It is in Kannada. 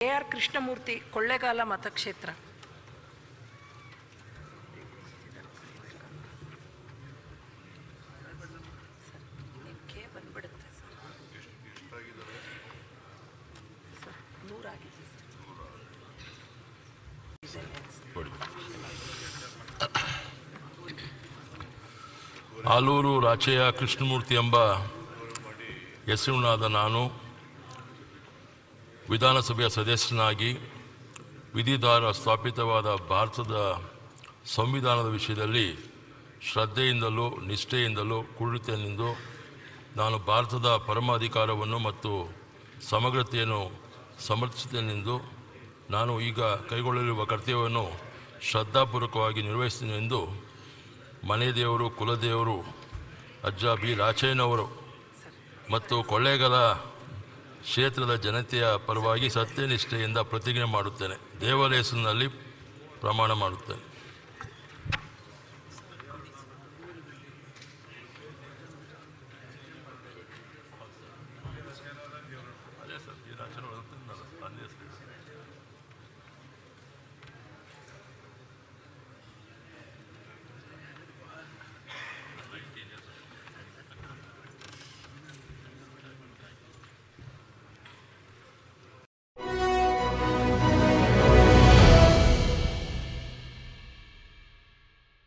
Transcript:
ಎ ಆರ್ ಕೃಷ್ಣಮೂರ್ತಿ ಕೊಳ್ಳೇಗಾಲ ಮತಕ್ಷೇತ್ರ ಕೆ ಬಂದ್ಬಿಡುತ್ತೆ ಸರ್ ನೂರಾಗಿದೆ ಸರ್ ಕೊಡಿ ಆಲೂರು ರಾಚೆಯ ಕೃಷ್ಣಮೂರ್ತಿ ಎಂಬ ಹೆಸರಿನಾದ ನಾನು ವಿಧಾನಸಭೆಯ ಸದಸ್ಯನಾಗಿ ವಿಧಿದಾರ ಸ್ಥಾಪಿತವಾದ ಭಾರತದ ಸಂವಿಧಾನದ ವಿಷಯದಲ್ಲಿ ಶ್ರದ್ಧೆಯಿಂದಲೂ ನಿಷ್ಠೆಯಿಂದಲೂ ಕುಳಿತನೆಂದು ನಾನು ಭಾರತದ ಪರಮಾಧಿಕಾರವನ್ನು ಮತ್ತು ಸಮಗ್ರತೆಯನ್ನು ಸಮರ್ಥಿಸುತ್ತೇನೆಂದು ನಾನು ಈಗ ಕೈಗೊಳ್ಳಲಿರುವ ಕರ್ತವ್ಯವನ್ನು ಶ್ರದ್ಧಾಪೂರ್ವಕವಾಗಿ ನಿರ್ವಹಿಸುತ್ತೇನೆ ಎಂದು ಮನೆ ದೇವರು ಕುಲದೇವರು ಅಜ್ಜ ಬಿ ರಾಚಯ್ಯನವರು ಮತ್ತು ಕೊಳ್ಳೇಗಾಲ ಕ್ಷೇತ್ರದ ಜನತೆಯ ಪರವಾಗಿ ಸತ್ಯನಿಷ್ಠೆಯಿಂದ ಪ್ರತಿಜ್ಞೆ ಮಾಡುತ್ತೇನೆ ದೇವರ ಹೆಸರಿನಲ್ಲಿ ಪ್ರಮಾಣ ಮಾಡುತ್ತೇನೆ